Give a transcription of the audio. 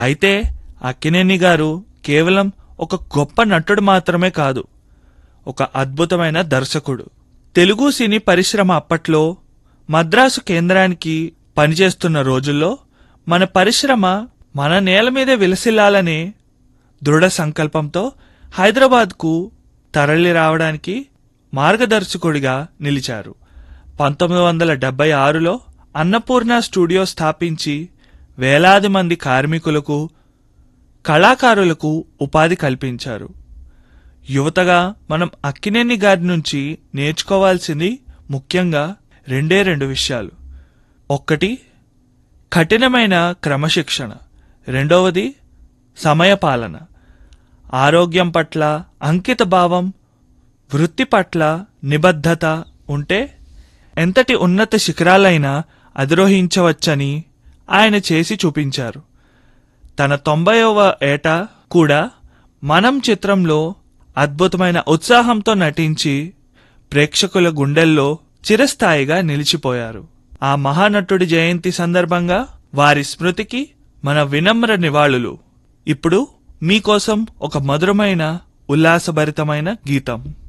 అయితే అక్కినేని గారు కేవలం ఒక గొప్ప నటుడు మాత్రమే కాదు ఒక అద్భుతమైన దర్శకుడు తెలుగు సినీ పరిశ్రమ అప్పట్లో మద్రాసు కేంద్రానికి పనిచేస్తున్న రోజుల్లో మన పరిశ్రమ మన నేల మీదే విలసిల్లాలనే దృఢ సంకల్పంతో హైదరాబాద్కు తరలి రావడానికి మార్గదర్శకుడిగా నిలిచారు పంతొమ్మిది వందల డెబ్బై ఆరులో అన్నపూర్ణ స్టూడియో స్థాపించి వేలాది మంది కార్మికులకు కళాకారులకు ఉపాధి కల్పించారు యువతగా మనం అక్కినేని గారి నుంచి నేర్చుకోవాల్సింది ముఖ్యంగా రెండే రెండు విషయాలు ఒక్కటి కఠినమైన క్రమశిక్షణ రెండవది సమయపాలన ఆరోగ్యం పట్ల అంకిత భావం వృత్తి పట్ల నిబద్ధత ఉంటే ఎంతటి ఉన్నత శిఖరాలైనా అధిరోహించవచ్చని ఆయన చేసి చూపించారు తన తొంభైవ ఏట కూడా మనం చిత్రంలో అద్భుతమైన ఉత్సాహంతో నటించి ప్రేక్షకుల గుండెల్లో చిరస్థాయిగా నిలిచిపోయారు ఆ మహానటుడి జయంతి సందర్భంగా వారి స్మృతికి మన వినమ్ర నివాళులు ఇప్పుడు మీకోసం ఒక మధురమైన ఉల్లాసభరితమైన గీతం